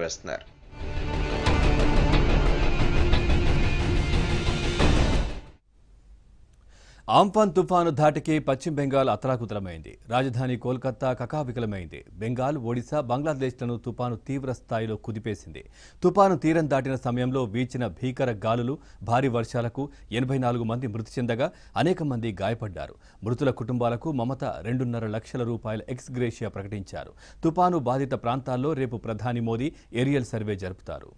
వేస్తున్నారు ఆంఫాన్ తుఫాను ధాటికి పశ్చిమ బెంగాల్ అతలాకుతలమైంది రాజధాని కోల్కతా కకావికలమైంది బెంగాల్ ఒడిశా బంగ్లాదేశ్లను తుపాను తీవ్ర స్థాయిలో కుదిపేసింది తుపాను తీరం దాటిన సమయంలో వీచిన భీకర గాలులు భారీ వర్షాలకు ఎనభై నాలుగు మంది మృతి చెందగా అనేక మంది గాయపడ్డారు మృతుల కుటుంబాలకు మమత రెండున్నర లక్షల రూపాయల ఎక్స్ గ్రేషియా ప్రకటించారు తుపాను బాధిత ప్రాంతాల్లో రేపు ప్రధాని మోదీ ఏరియల్ సర్వే జరుపుతారు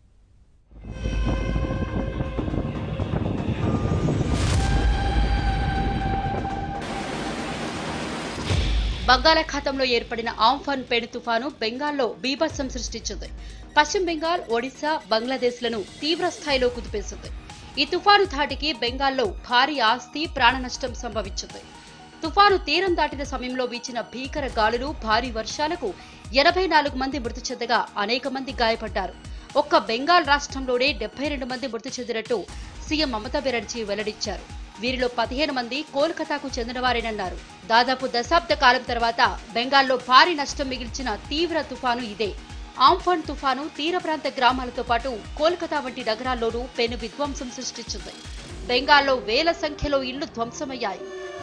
బంగాళాఖాతంలో ఏర్పడిన ఆంఫాన్ పెను తుఫాను బెంగాల్లో బీభత్సం సృష్టించింది పశ్చిమ బెంగాల్ ఒడిశా బంగ్లాదేశ్లను తీవ్ర స్థాయిలో కుదిపేసింది ఈ తుఫాను ధాటికి బెంగాల్లో భారీ ఆస్తి ప్రాణ నష్టం సంభవించింది తుఫాను తీరం దాటిన సమయంలో వీచిన భీకర గాలులు భారీ వర్షాలకు ఎనభై నాలుగు మంది మృతి చెందగా అనేక మంది గాయపడ్డారు ఒక్క బెంగాల్ రాష్ట్రంలోనే డెబ్బై రెండు మంది మృతి చెందినట్టు సీఎం మమతా బెనర్జీ వెల్లడించారు వీరిలో పదిహేను మంది కోల్కతాకు చెందినవారేనన్నారు దాదాపు దశాబ్ద కాలం తర్వాత బెంగాల్లో భారీ నష్టం మిగిల్చిన తీవ్ర తుఫాను ఇదే ఆంఫాన్ తుఫాను తీర ప్రాంత గ్రామాలతో పాటు కోల్కతా వంటి నగరాల్లోనూ పెను విధ్వంసం సృష్టించింది బెంగాల్లో వేల సంఖ్యలో ఇళ్లు ధ్వంసమయ్యాయి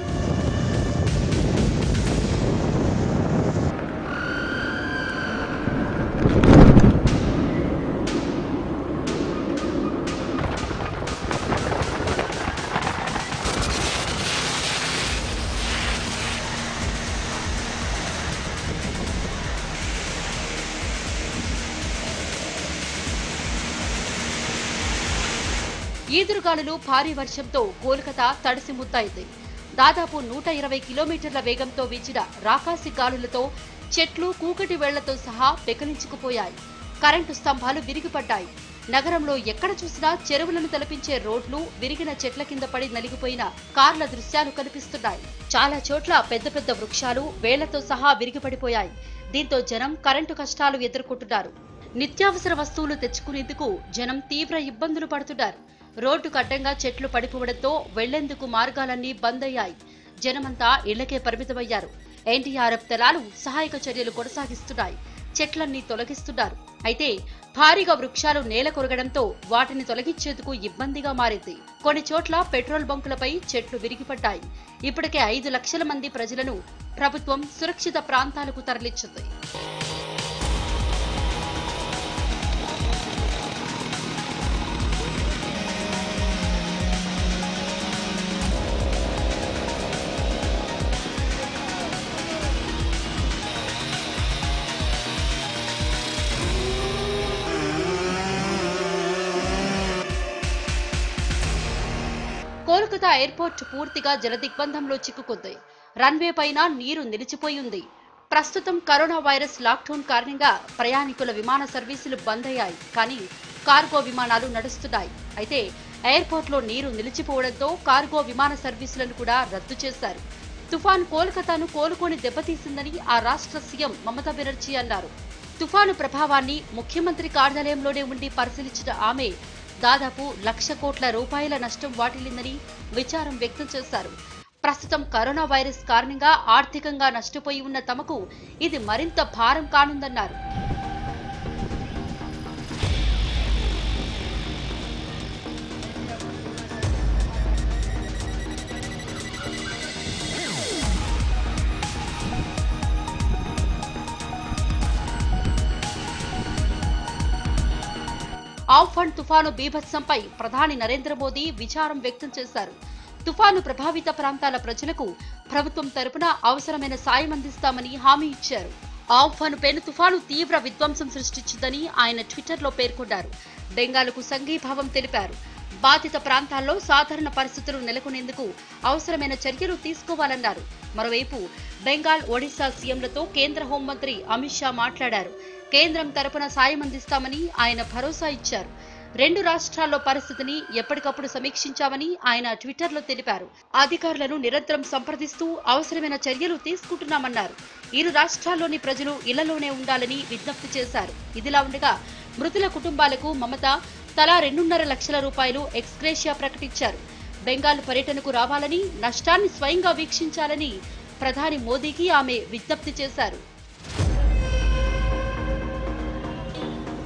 ఈదురుగాలులు భారీ వర్షంతో కోల్కతా తడిసి ముద్దయింది దాదాపు నూట ఇరవై కిలోమీటర్ల వేగంతో వీచిన రాకాసి గాలులతో చెట్లు కూకటి వేళ్లతో సహా పెకలించుకుపోయాయి కరెంటు స్తంభాలు విరిగిపడ్డాయి నగరంలో ఎక్కడ చూసినా చెరువులను తలపించే రోడ్లు విరిగిన చెట్ల కింద పడి నలిగిపోయిన కార్ల దృశ్యాలు కనిపిస్తున్నాయి చాలా చోట్ల పెద్ద పెద్ద వృక్షాలు వేళ్లతో సహా విరిగిపడిపోయాయి దీంతో జనం కరెంటు కష్టాలు ఎదుర్కొంటున్నారు నిత్యావసర వస్తువులు తెచ్చుకునేందుకు జనం తీవ్ర ఇబ్బందులు పడుతున్నారు రోడ్డుకు అడ్డంగా చెట్లు పడిపోవడంతో వెళ్లేందుకు మార్గాలన్నీ బంద్ అయ్యాయి జనమంతా ఇళ్లకే పరిమితమయ్యారు ఎన్డీఆర్ఎఫ్ దళాలు సహాయక చర్యలు కొనసాగిస్తున్నాయి చెట్లన్నీ తొలగిస్తున్నారు అయితే భారీగా వృక్షాలు నేల కొరగడంతో వాటిని తొలగించేందుకు ఇబ్బందిగా మారింది కొన్ని చోట్ల పెట్రోల్ బంకులపై చెట్లు విరిగిపడ్డాయి ఇప్పటికే ఐదు లక్షల మంది ప్రజలను ప్రభుత్వం సురక్షిత ప్రాంతాలకు తరలించింది కోల్కతా ఎయిర్పోర్ట్ పూర్తిగా జలదిగ్బంధంలో చిక్కుకుంది రన్వే పైన నీరు నిలిచిపోయి ఉంది ప్రస్తుతం కరోనా వైరస్ లాక్డౌన్ కారణంగా ప్రయాణికుల విమాన సర్వీసులు బంద్ అయ్యాయి కానీ కార్గో విమానాలు నడుస్తున్నాయి అయితే ఎయిర్పోర్ట్లో నీరు నిలిచిపోవడంతో కార్గో విమాన సర్వీసులను కూడా రద్దు చేశారు తుఫాన్ కోల్కతాను కోలుకొని దెబ్బతీసిందని ఆ రాష్ట్ర సీఎం మమతా బెనర్జీ అన్నారు తుఫాను ప్రభావాన్ని ముఖ్యమంత్రి కార్యాలయంలోనే ఉండి పరిశీలించిన ఆమె దాదాపు లక్ష కోట్ల రూపాయల నష్టం వాటిల్లిందని విచారం వ్యక్తం చేశారు ప్రస్తుతం కరోనా వైరస్ కారణంగా ఆర్థికంగా నష్టపోయి ఉన్న తమకు ఇది మరింత భారం కానుందన్నారు ఆంఫాన్ తుఫాను బీభత్సంపై ప్రధాని నరేంద్ర మోదీ విచారం వ్యక్తం చేశారు తుఫాను ప్రభావిత ప్రాంతాల ప్రజలకు ప్రభుత్వం తరపున అవసరమైన సాయం అందిస్తామని హామీ ఇచ్చారు ఆంఫాన్ పెను తుఫాను తీవ్ర విధ్వంసం సృష్టించిందని ఆయన ట్విట్టర్లో పేర్కొన్నారు బెంగాల్కు సంఘీభావం తెలిపారు బాధిత ప్రాంతాల్లో సాధారణ పరిస్థితులు నెలకొనేందుకు అవసరమైన చర్యలు తీసుకోవాలన్నారు మరోవైపు బెంగాల్ ఒడిశా సీఎంలతో కేంద్ర హోంమంత్రి అమిత్ షా మాట్లాడారు కేంద్రం తరపున సాయం అందిస్తామని ఆయన భరోసా ఇచ్చారు రెండు రాష్ట్రాల్లో పరిస్థితిని ఎప్పటికప్పుడు సమీక్షించామని ఆయన ట్విట్టర్లో తెలిపారు అధికారులను నిరంతరం సంప్రదిస్తూ అవసరమైన చర్యలు తీసుకుంటున్నామన్నారు ఇరు రాష్ట్రాల్లోని ప్రజలు ఇళ్లలోనే ఉండాలని విజ్ఞప్తి చేశారు ఇదిలా ఉండగా మృతుల కుటుంబాలకు మమత తలా రెండున్నర లక్షల రూపాయలు ఎక్స్గ్రేషియా ప్రకటించారు బెంగాల్ పర్యటనకు రావాలని నష్టాన్ని స్వయంగా వీక్షించాలని ప్రధాని మోదీకి ఆమె విజ్ఞప్తి చేశారు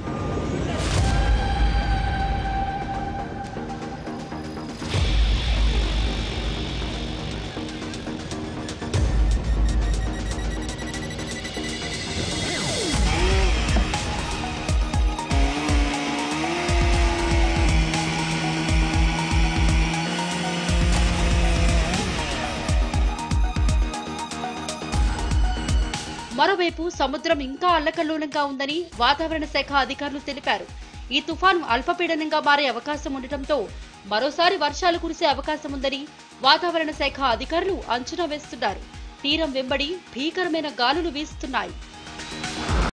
మరోవైపు సముద్రం ఇంకా అల్లకల్లోలంగా ఉందని వాతావరణ శాఖ అధికారులు తెలిపారు ఈ తుఫాను అల్పపీడనంగా మారే అవకాశం ఉండటంతో మరోసారి వర్షాలు కురిసే అవకాశం ఉందని వాతావరణ శాఖ అధికారులు అంచనా వేస్తున్నారు తీరం వెంబడి భీకరమైన గాలులు వీస్తున్నాయి